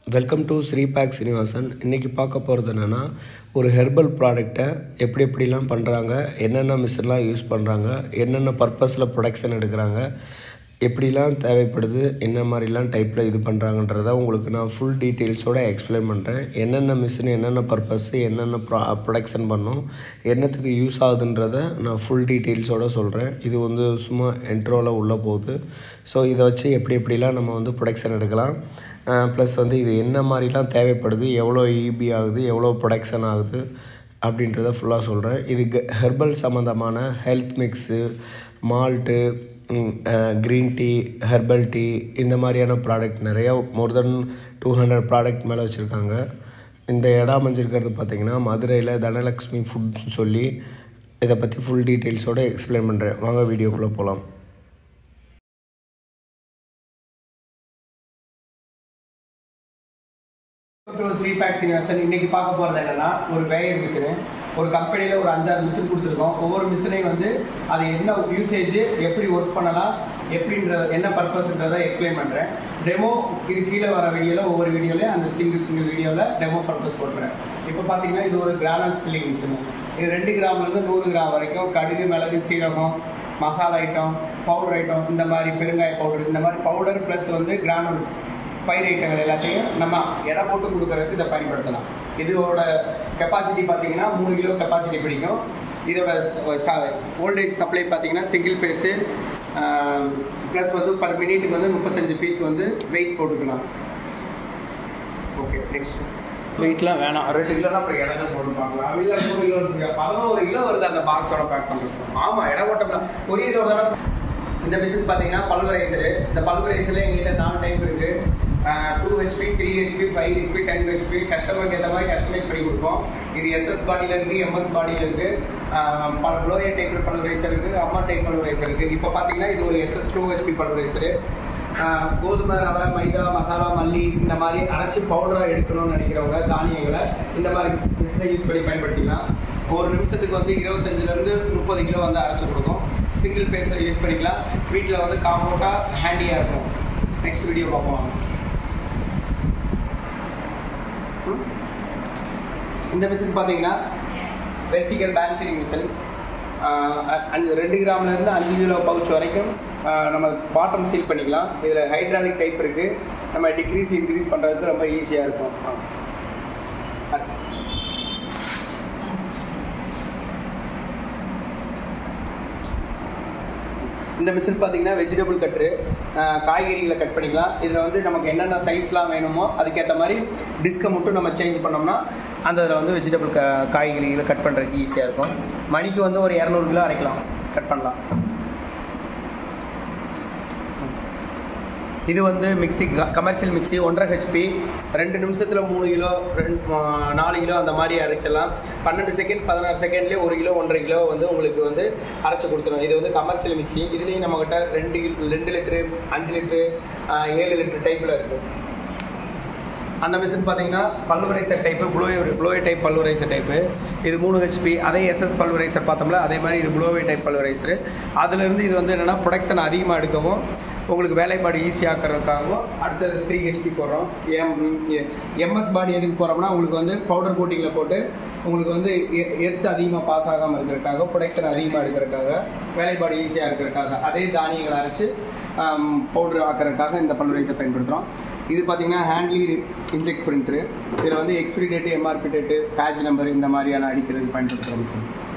welcome to ஸ்ரீபேக் Srinivasan இன்றைக்கி பார்க்க போகிறது என்னென்னா ஒரு ஹெர்பல் ப்ராடக்டை எப்படி எப்படிலாம் பண்ணுறாங்க என்னென்ன மிஷின்லாம் யூஸ் பண்ணுறாங்க என்னென்ன பர்பஸில் ப்ரொடக்ஷன் எடுக்கிறாங்க எப்படிலாம் தேவைப்படுது என்ன மாதிரிலாம் டைப்பில் இது பண்ணுறாங்கன்றத உங்களுக்கு நான் ஃபுல் டீட்டெயில்ஸோடு எக்ஸ்பிளைன் பண்ணுறேன் என்னென்ன மிஷின் என்னென்ன பர்பஸ் என்னென்ன ப்ரா ப்ரொடக்ஷன் பண்ணோம் என்னத்துக்கு யூஸ் ஆகுதுன்றத நான் ஃபுல் டீட்டெயில்ஸோடு சொல்கிறேன் இது வந்து சும்மா என்ட்ரோவில் உள்ளே போகுது ஸோ இதை வச்சு எப்படி எப்படிலாம் நம்ம வந்து ப்ரொடக்ஷன் எடுக்கலாம் ப்ளஸ் வந்து இது என்ன மாதிரிலாம் தேவைப்படுது எவ்வளோ இபி ஆகுது எவ்வளோ ப்ரொடக்ஷன் ஆகுது அப்படின்றத ஃபுல்லாக சொல்கிறேன் இது ஹெர்பல் சம்மந்தமான health mix malt green tea herbal tea இந்த மாதிரியான ப்ராடக்ட் நிறையா more than two hundred product மேலே வச்சுருக்காங்க இந்த இடம் அமைஞ்சிருக்கிறது பார்த்திங்கன்னா மதுரையில் தனலக்ஷ்மி ஃபுட்ஸ் சொல்லி இதை பற்றி ஃபுல் டீட்டெயில்ஸோடு எக்ஸ்பிளைன் பண்ணுறேன் வாங்க வீடியோக்குள்ளே போகலாம் டு ஸ்ரீ பேக் சீனிவாசன் இன்னைக்கு பார்க்க போகிறது என்னன்னா ஒரு வேயர் மிஷினு ஒரு கம்பெனியில் ஒரு அஞ்சாறு மிஷின் கொடுத்துருக்கோம் ஒவ்வொரு மிஷினையும் வந்து அது என்ன யூசேஜ் எப்படி ஒர்க் பண்ணலாம் எப்படின்றத என்ன பர்பஸ்ன்றதை எக்ஸ்பிளைன் பண்ணுறேன் டெமோ இது கீழே வர வீடியோவில் ஒவ்வொரு வீடியோலையும் அந்த சிங்கிள் சிங்கிள் வீடியோவில் டெமோ பர்பஸ் போட்டுறேன் இப்போ பார்த்தீங்கன்னா இது ஒரு கிரானல் ஸ்பில்லிங் மிஷின் இது ரெண்டு கிராம்லேருந்து நூறு கிராம் வரைக்கும் கடுகு மிளகு சீரகம் மசாலா ஐட்டம் பவுடர் ஐட்டம் இந்த மாதிரி பெருங்காய பவுடர் இந்த மாதிரி பவுடர் ப்ளஸ் வந்து கிரானுல்ஸ் பயிர் ஐட்டங்கள் எல்லாத்தையும் நம்ம எடை போட்டு கொடுக்கறதுக்கு இதை பயன்படுத்தலாம் இதோட கெப்பாசிட்டி பார்த்தீங்கன்னா மூணு கிலோ கெப்பாசிட்டி பிடிக்கும் இதோட ஓல்டேஜ் சப்ளை பார்த்தீங்கன்னா சிங்கிள் பேஸு ப்ளஸ் வந்து பர் மினிட்டுக்கு வந்து முப்பத்தஞ்சு பீஸ் வந்து வெயிட் போட்டுக்கலாம் ஓகே நெக்ஸ்ட் வெயிட்லாம் வேணாம் ரெண்டு கிலோலாம் அப்புறம் இடத்துல போட்டுப்பாங்களா இல்லை மூணு கிலோ இருக்கு பதினோரு கிலோ வருது அந்த பாக்ஸோட பேக் பண்ணுறது ஆமாம் இடம் போட்டோம்னா ஒரு கிலோ தானே இந்த மிஷின் பார்த்தீங்கன்னா பல்வரைசரு இந்த பல்வரைசரில் எங்ககிட்ட நாலு டைப் இருக்கு two HP three HP five HP ten HP கஸ்டமருக்கு ஏற்ற மாதிரி கஸ்டமைஸ் பண்ணி கொடுப்போம் இது எஸ்எஸ் பாடியில் இருக்கு எம்எஸ் பாடியில் இருக்கு பல ப்ளோயர் டைப் பல்வரைசர் இருக்கு அம்மா டைப் பல்வரைசர் இருக்கு இப்போ பார்த்தீங்கன்னா இது ஒரு எஸ்எஸ் டூ ஹெச்பி பல்வரைசரு கோதுமை ரவை மைதா மசாலா மல்லி இந்த மாதிரி அரைச்சி பவுடராக எடுக்கணும்னு நினைக்கிறவங்க தானியங்களை இந்த மாதிரி மிஷினை யூஸ் பண்ணி பயன்படுத்திக்கலாம் ஒரு நிமிஷத்துக்கு வந்து இருபத்தஞ்சிலேருந்து முப்பது கிலோ வந்து அரைச்சி கொடுக்கும் சிங்கிள் பேஸை யூஸ் பண்ணிக்கலாம் வீட்டில் வந்து காம்போட்டாக ஹேண்டியாக இருக்கும் நெக்ஸ்ட் வீடியோ பார்ப்போம் இந்த மிஷின் பார்த்தீங்கன்னா வெர்டிக்கல் பேன்சிலிங் மிஷின் அஞ்சு ரெண்டு கிராம்லேருந்து அஞ்சு கிலோ பவுச் வரைக்கும் நம்ம பாட்டம் சீல் பண்ணிக்கலாம் இதில் ஹைட்ராலிக் டைப் இருக்குது நம்ம டிக்ரீஸ் இன்க்ரீஸ் பண்ணுறதுக்கு ரொம்ப ஈஸியாக இருக்கும் இந்த மிஷின் பார்த்தீங்கன்னா வெஜிடபிள் கட்ரு காய்கறிகளை கட் பண்ணிக்கலாம் இதில் வந்து நமக்கு என்னென்ன சைஸ்லாம் வேணுமோ அதுக்கேற்ற மாதிரி டிஸ்கை மட்டும் நம்ம சேஞ்ச் பண்ணோம்னா அந்த இதில் வந்து வெஜிடபிள் க காய்கறிகளை கட் பண்ணுறதுக்கு ஈஸியாக இருக்கும் மணிக்கு வந்து ஒரு இரநூறு கிலோ அரைக்கலாம் கட் பண்ணலாம் இது வந்து மிக்சி கமர்ஷியல் மிக்சி ஒன்றரை ஹெச்பி ரெண்டு நிமிஷத்தில் மூணு கிலோ ரெண்டு நாலு கிலோ அந்த மாதிரி அரைச்சிடலாம் பன்னெண்டு செகண்ட் பதினாறு செகண்ட்லேயே ஒரு கிலோ ஒன்றரை கிலோ வந்து உங்களுக்கு வந்து அரைச்சி கொடுத்துரும் இது வந்து கமர்ஷியல் மிக்சி இதுலேயும் நம்மக்கிட்ட ரெண்டு ரெண்டு லிட்ரு அஞ்சு லிட்ரு ஏழு லிட்ரு டைப்பில் இருக்குது அந்த மிஷின் பார்த்தீங்கன்னா pulveriser type blower blower type pulveriser type இது மூணு ஹெச்பி அதே எஸ்எஸ் பல்வரைசர் பார்த்தோம்ல அதே மாதிரி இது ப்ளோவே டைப் பல்வரைசர் அதுலேருந்து இது வந்து என்னென்னா ப்ரொடக்ஷன் அதிகமாக எடுக்கவும் உங்களுக்கு வேலைப்பாடு ஈஸியாக்கிறதுக்காகவும் அடுத்தது த்ரீ ஹெச்பி போடுறோம் எம் எம்எஸ் பாடி எதுக்கு போகிறோம்னா உங்களுக்கு வந்து பவுடர் கோட்டிங்கில் போட்டு உங்களுக்கு வந்து எர்த்து அதிகமாக பாஸ் ஆகாமல் இருக்கிறதுக்காக ப்ரொடக்ஷன் அதிகமாக எடுக்கிறதுக்காக வேலைப்பாடு ஈஸியாக இருக்கிறதுக்காக அதே தானியங்களை அரைச்சி பவுடர் ஆக்கிறதுக்காக இந்த பல்வரைசர் பயன்படுத்துகிறோம் இது பார்த்தீங்கன்னா ஹேண்ட்லி இன்ஜெக்ட் பிரிண்டரு இதில் வந்து expiry date MRP date batch number இந்த மாதிரியான அடிக்கிறதுக்கு பயன்படுத்துகிறோம் சார்